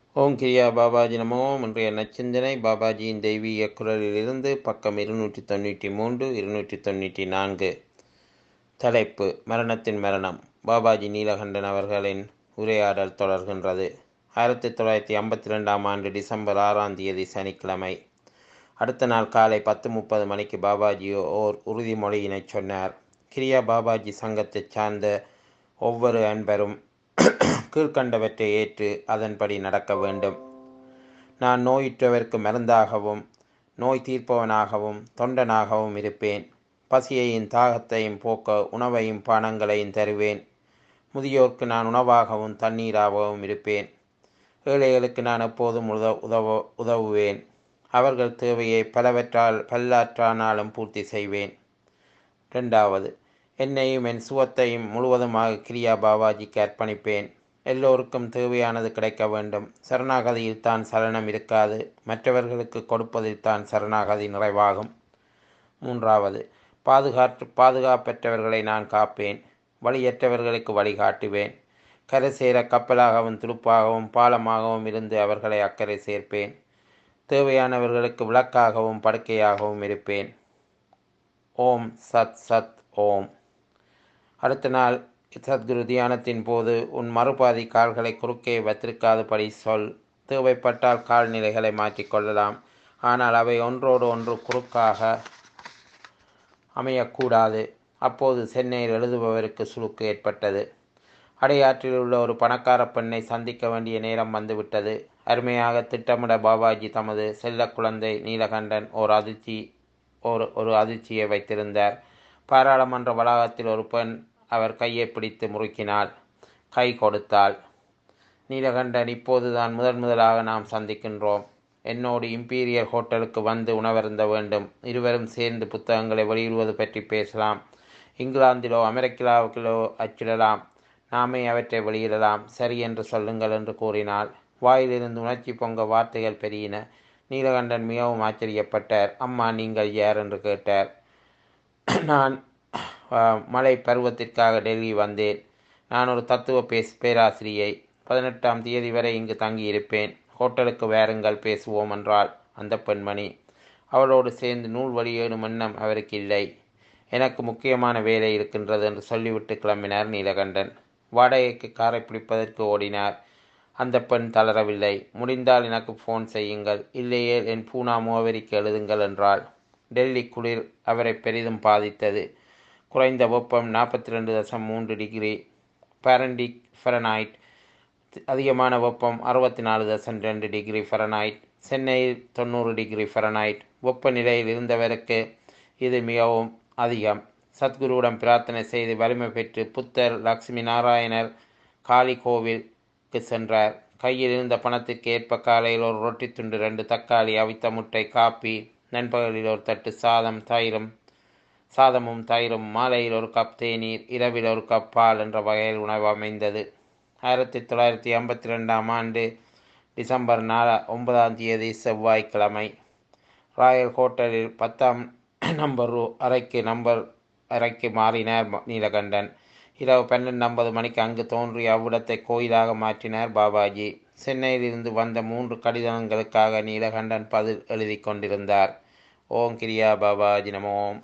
ஓம் கிரியா பாபாஜி நமோ இன்றைய நச்சிந்தனை பாபாஜியின் தெய்வீக குரலிலிருந்து பக்கம் இருநூற்றி தொண்ணூற்றி மூன்று இருநூற்றி தொண்ணூற்றி நான்கு தலைப்பு மரணத்தின் மரணம் பாபாஜி நீலகண்டன் அவர்களின் உரையாடல் தொடர்கின்றது ஆயிரத்தி தொள்ளாயிரத்தி ஐம்பத்தி ரெண்டாம் ஆண்டு டிசம்பர் ஆறாம் தேதி சனிக்கிழமை அடுத்த நாள் காலை பத்து முப்பது மணிக்கு பாபாஜி ஓர் உறுதிமொழியினை சொன்னார் கிரியா பாபாஜி சங்கத்தைச் சார்ந்த ஒவ்வொரு அன்பரும் கீழ்கண்டவற்றை ஏற்று அதன்படி நடக்க வேண்டும் நான் நோயுற்றவருக்கு மருந்தாகவும் நோய் தீர்ப்பவனாகவும் தொண்டனாகவும் இருப்பேன் பசியையும் தாகத்தையும் போக்க உணவையும் பானங்களையும் தருவேன் முதியோர்க்கு நான் உணவாகவும் தண்ணீராகவும் இருப்பேன் ஏழைகளுக்கு நான் எப்போதும் உத உதவ உதவுவேன் அவர்கள் தேவையை பலவற்றால் பல்லாற்றானாலும் பூர்த்தி செய்வேன் ரெண்டாவது என்னையும் என் சுவத்தையும் முழுவதுமாக கிரியா பாபாஜிக்கு அர்ப்பணிப்பேன் எல்லோருக்கும் தேவையானது கிடைக்க வேண்டும் சரணாகதியில் தான் சலனம் இருக்காது மற்றவர்களுக்கு கொடுப்பதில் தான் சரணாகதி நிறைவாகும் மூன்றாவது பாதுகாற்று பாதுகாப்பற்றவர்களை நான் காப்பேன் வழியற்றவர்களுக்கு வழிகாட்டுவேன் கரை சேர கப்பலாகவும் துடுப்பாகவும் பாலமாகவும் இருந்து அவர்களை அக்கறை சேர்ப்பேன் தேவையானவர்களுக்கு விளக்காகவும் படுக்கையாகவும் இருப்பேன் ஓம் சத் சத் ஓம் அடுத்த நாள் சத்குரு தியானத்தின் போது உன் மறுபாதி கால்களை குறுக்கே வைத்திருக்காதபடி சொல் தேவைப்பட்டால் கால்நிலைகளை மாற்றிக்கொள்ளலாம் ஆனால் அவை ஒன்றோடு ஒன்று குறுக்காக அமையக்கூடாது அப்போது சென்னையில் எழுதுபவருக்கு சுழுக்கு ஏற்பட்டது அடையாற்றில் உள்ள ஒரு பணக்கார பெண்ணை சந்திக்க வேண்டிய நேரம் வந்துவிட்டது அருமையாக திட்டமிட பாபாஜி தமது செல்ல குழந்தை நீலகண்டன் ஓர் அதிர்ச்சி ஒரு ஒரு அதிர்ச்சியை வைத்திருந்தார் பாராளுமன்ற வளாகத்தில் ஒரு பெண் அவர் கையை பிடித்து முறுக்கினாள் கை கொடுத்தாள் நீலகண்டன் இப்போதுதான் முதன் முதலாக நாம் சந்திக்கின்றோம் என்னோடு இம்பீரியர் ஹோட்டலுக்கு வந்து உணவருந்த வேண்டும் இருவரும் சேர்ந்து புத்தகங்களை வெளியிடுவது பற்றி பேசலாம் இங்கிலாந்திலோ அமெரிக்காவிலோ அச்சிடலாம் நாமே அவற்றை வெளியிடலாம் சரி என்று சொல்லுங்கள் என்று கூறினாள் வாயிலிருந்து உணர்ச்சி பொங்க வார்த்தைகள் பெரியன நீலகண்டன் மிகவும் ஆச்சரியப்பட்டார் அம்மா நீங்கள் யார் என்று கேட்டார் நான் மழை பருவத்திற்காக டெல்லி வந்தேன் நான் ஒரு தத்துவ பேஸ் பேராசிரியை பதினெட்டாம் தேதி வரை இங்கு தங்கியிருப்பேன் ஹோட்டலுக்கு வேறுங்கள் பேசுவோம் என்றாள் அந்த பெண்மணி அவளோடு சேர்ந்து நூல் வெளியேறும் எண்ணம் அவருக்கு இல்லை எனக்கு முக்கியமான வேலை இருக்கின்றது என்று சொல்லிவிட்டு கிளம்பினார் நீலகண்டன் வாடகைக்கு காரை பிடிப்பதற்கு ஓடினார் அந்த பெண் தளரவில்லை முடிந்தால் எனக்கு ஃபோன் செய்யுங்கள் இல்லையே என் பூனா முகவரிக்கு எழுதுங்கள் என்றாள் டெல்லி குளிர் அவரை பெரிதும் பாதித்தது குறைந்த வெப்பம் நாற்பத்தி ரெண்டு தசம் மூன்று டிகிரி பாரண்டிக் ஃபெரனாய்ட் அதிகமான வெப்பம் அறுபத்தி நாலு தசம் ரெண்டு டிகிரி ஃபெரனாய்ட் சென்னையில் தொண்ணூறு டிகிரி ஃபெரனாய்ட் வெப்பநிலையில் இருந்தவருக்கு இது மிகவும் அதிகம் சத்குருவிடம் பிரார்த்தனை செய்து வலிமை பெற்று புத்தர் லக்ஷ்மி நாராயணர் காளி கோவிலுக்கு சென்றார் கையில் இருந்த பணத்திற்கு ஏற்ப காலையில் ஒரு ரொட்டி துண்டு ரெண்டு தக்காளி அவித்த முட்டை காப்பி நண்பகலில் ஒரு தட்டு சாதம் தயிரும் சாதமும் தயிரும் மாலையில் ஒரு கப் தேநீர் இரவில் ஒரு கப் பால் என்ற வகையில் உணவு அமைந்தது ஆயிரத்தி தொள்ளாயிரத்தி ஐம்பத்தி ரெண்டாம் ஆண்டு டிசம்பர் நாலா ஒன்பதாம் தேதி செவ்வாய்க்கிழமை ராயல் ஹோட்டலில் பத்தாம் நம்பர் அறைக்கு நம்பர் அறைக்கு மாறினார் நீலகண்டன் இரவு பன்னெண்டு ஐம்பது மணிக்கு அங்கு தோன்றிய அவ்விடத்தை கோயிலாக மாற்றினார் பாபாஜி சென்னையில் இருந்து வந்த மூன்று கடிதங்களுக்காக நீலகண்டன் பதில் எழுதி கொண்டிருந்தார் ஓம் கிரியா பாபாஜி நமோம்